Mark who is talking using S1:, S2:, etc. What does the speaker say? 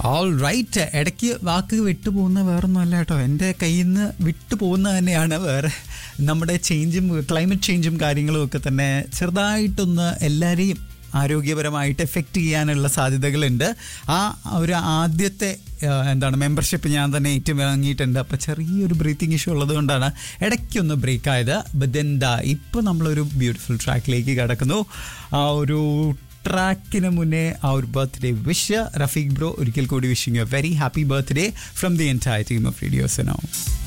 S1: all right ഇടയ്ക്ക് വാക്ക് വിട്ടു പോകുന്ന വേറൊന്നുമല്ല കേട്ടോ എൻ്റെ കയ്യിൽ നിന്ന് വിട്ടു പോകുന്ന തന്നെയാണ് വേറെ നമ്മുടെ ചേഞ്ചും ക്ലൈമറ്റ് ചേഞ്ചും കാര്യങ്ങളും ഒക്കെ തന്നെ ചെറുതായിട്ടൊന്ന് എല്ലാവരെയും ആരോഗ്യപരമായിട്ട് എഫക്റ്റ് ചെയ്യാനുള്ള സാധ്യതകളുണ്ട് ആ ഒരു ആദ്യത്തെ ആ, എന്താണ് മെമ്പർഷിപ്പ് ഞാൻ തന്നെ ഏറ്റുവാങ്ങിയിട്ടുണ്ട് അപ്പോൾ ചെറിയൊരു ബ്രീത്തിങ് ഇഷ്യൂ ഉള്ളത് കൊണ്ടാണ് ഇടയ്ക്കൊന്ന് ബ്രേക്ക് ആയത് ബദെന്താ ഇപ്പോൾ നമ്മളൊരു ബ്യൂട്ടിഫുൾ ട്രാക്കിലേക്ക് കിടക്കുന്നു ആ ഒരു ട്രാക്കിന് മുന്നേ ആ ഒരു ബർത്ത്ഡേ വിഷ് റഫീഖ് ബ്രോ ഒരിക്കൽ കൂടി wishing you very happy birthday from the entire team of radios now